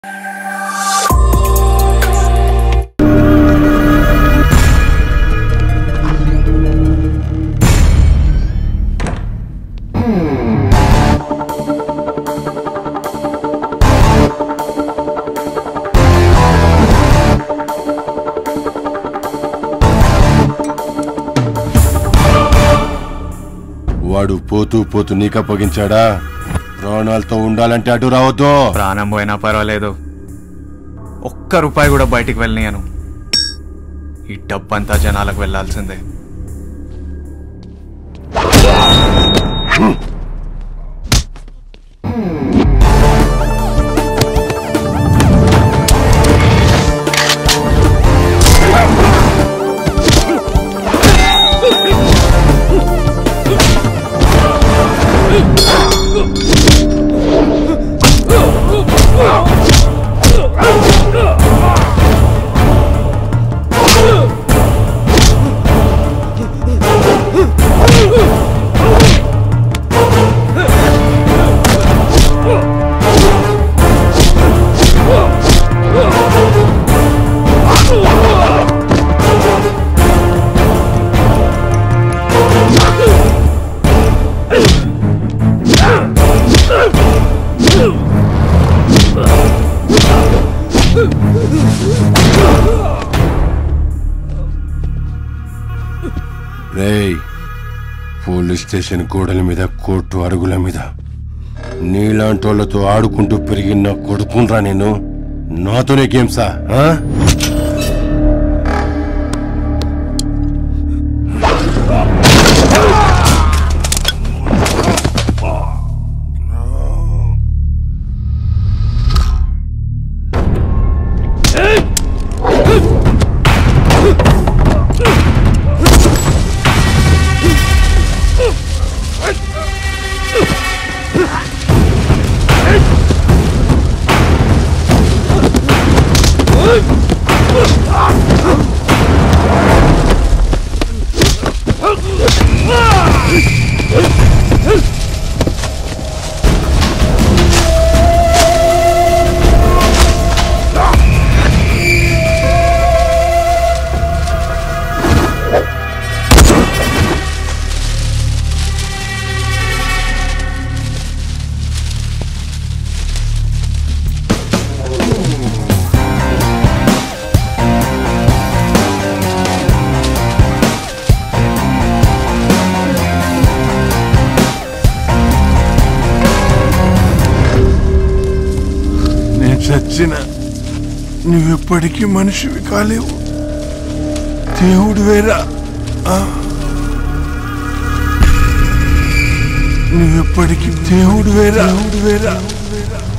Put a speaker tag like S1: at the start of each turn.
S1: వాడు పోతూ పోతూ నీకు అప్పగించాడా ప్రాణాలతో ఉండాలంటే అటు రావద్దు
S2: ప్రాణం పోయినా పర్వాలేదు ఒక్క రూపాయి కూడా బయటికి వెళ్ళనియను ఈ డబ్బంతా జనాలకు వెళ్ళాల్సిందే
S1: రేయ్ పోలీస్ స్టేషన్ గోడల మీద కోర్టు అరుగుల మీద నీలాంటోళ్లతో ఆడుకుంటూ పెరిగిన కొడుకుండ్రా నేను నాతోనే గేమ్సా ఆ?
S3: నేను చచ్చిన నువ్వెప్పటికీ మనిషివి కాలేవు దేవుడు వేరా ఆ? నువ్వెప్పటికీ దేవుడు వేరా దేవుడు వేరా